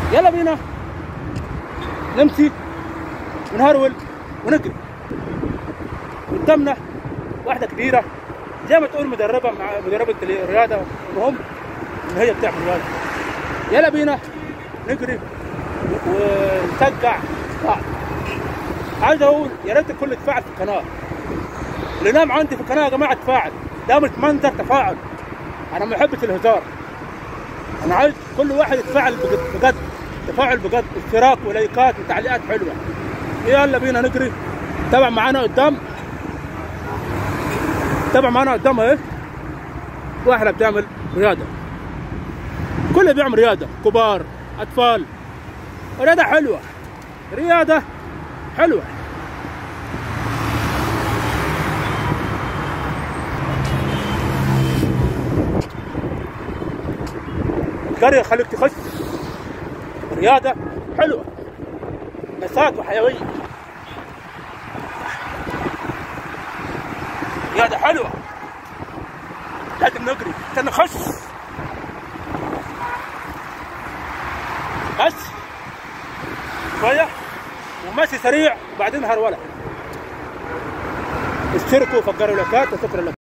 يلا بينا نمشي ونهرول ونجري قدامنا واحده كبيره زي ما تقول مدربه مع مدربه الرياضه المهم ان هي بتعمل رياضه يلا بينا نجري ونشجع بعض عايز اقول يا ريت الكل يتفاعل في القناه اللي نام عندي في القناه يا جماعه تفاعل ده مش منظر تفاعل انا ما بحبش الهزار انا عايز كل واحد يتفاعل بجد, بجد. تفاعل بجد اشتراك ولايكات وتعليقات حلوه يلا بينا نجري تابع معانا قدام تابع معانا قدام اهي واحده بتعمل رياضه كله بيعمل رياضه كبار اطفال رياضه حلوه رياضه حلوه القريه خليك تخش رياضه حلوه نشاط وحيويه رياضه حلوه لازم نجري عشان نخش بس شويه وماشي سريع وبعدين هروله اشتركوا وفجروا لايكات وشكرا لكم